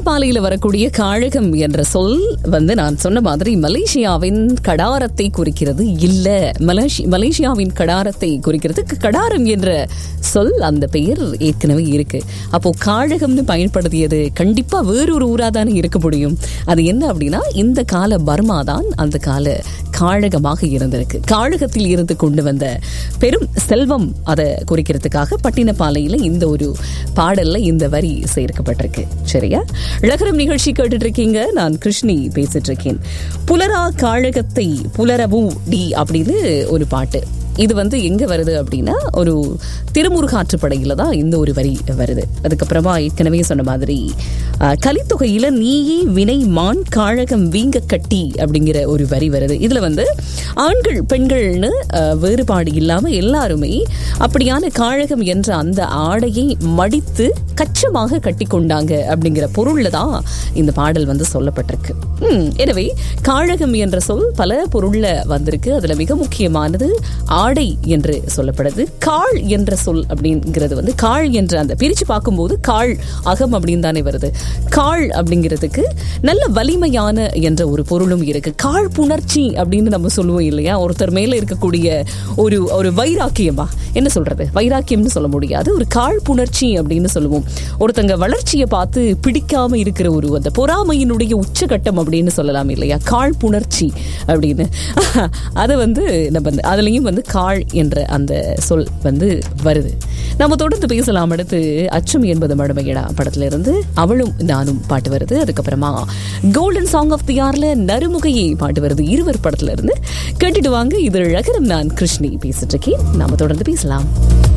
பட்டினப்பாலையில வரக்கூடிய காழகம் என்ற சொல் வந்து நான் சொன்ன மாதிரி மலேசியாவின் கடாரத்தை குறிக்கிறது இல்ல மலேசி மலேசியாவின் கடாரத்தை குறிக்கிறது கடாரம் என்ற சொல் அந்த பெயர் ஏற்கனவே இருக்கு அப்போ காழகம்னு பயன்படுத்தியது கண்டிப்பா வேறொரு ஊரா தானே இருக்க முடியும் அது என்ன அப்படின்னா இந்த கால பர்மா தான் அந்த கால காழகமாக இருந்திருக்கு காழகத்தில் இருந்து கொண்டு வந்த பெரும் செல்வம் அதை குறிக்கிறதுக்காக பட்டினப்பாலையில இந்த ஒரு பாடல்ல இந்த வரி சேர்க்கப்பட்டிருக்கு சரியா இழகரம் நிகழ்ச்சி கேட்டுட்டு இருக்கீங்க நான் கிருஷ்ணி பேசிட்டு இருக்கேன் புலரா காழகத்தை புலரவு டி அப்படின்னு ஒரு பாட்டு இது வந்து எங்க வருது அப்படின்னா ஒரு திருமுருகாற்றுப்படையில தான் இந்த ஒரு வரி வருது அதுக்கப்புறமா ஏற்கனவே சொன்ன மாதிரி அஹ், கலித்தொகையில நீயே வினை மான் காழகம் வீங்க கட்டி அப்படிங்கிற ஒரு வரி வருது இதுல வந்து ஆண்கள் பெண்கள்னு அஹ், வேறுபாடு இல்லாம எல்லாருமே அப்படியான காழகம் என்ற அந்த ஆடையை மடித்து கச்சமாக கட்டி கொண்டாங்க அப்படிங்கிற பொருள்ல தான் இந்த பாடல் வந்து சொல்லப்பட்டிருக்கு ம், எனவே காழகம் என்ற சொல் பல பொருள்ல வந்திருக்கு அதுல மிக முக்கியமானது ஆடை என்று சொல்லப்படுது காள் என்ற சொல் அப்படிங்கிறது வந்து காள் என்ற அந்த பிரிச்சு பார்க்கும்போது காள் அகம் அப்படின்னு தானே வருது காள் அப்படிங்கிறதுக்கு நல்ல வலிமையான என்ற ஒரு பொருளும் இருக்கு காள் புணர்ச்சி அப்படின்னு நம்ம சொல்லுவோம் இல்லையா ஒருத்தர் மேல இருக்கக்கூடிய ஒரு ஒரு வைராக்கியமா என்ன சொல்றது வைராக்கியம்னு சொல்ல முடியாது ஒரு காள் புணர்ச்சி அப்படின்னு சொல்லுவோம் ஒருத்தங்க வளர்ச்சியை பார்த்து பிடிக்காம இருக்கிற ஒரு அந்த பொறாமையினுடைய உச்சகட்டம் அப்படின்னு சொல்லலாம் இல்லையா காள் புணர்ச்சி அப்படின்னு அதை வந்து நம்ம வந்து- அதுலயும் வந்து காள் என்ற அந்த சொல் வந்து வருது நம்ம தொடர்ந்து பேசலாம் அடுத்து அச்சம் என்பது மடமையடா படத்துல இருந்து அவளும் நானும் பாட்டு வருது அதுக்கப்புறமா கோல்டன் சாங் ஆஃப் தி யார்ல நறுமுகையை பாட்டு வருது இருவர் படத்துல இருந்து கேட்டுட்டு வாங்க இது அழகரம் நான் கிருஷ்ணி பேசிட்டு இருக்கேன் நாம தொடர்ந்து பேசலாம்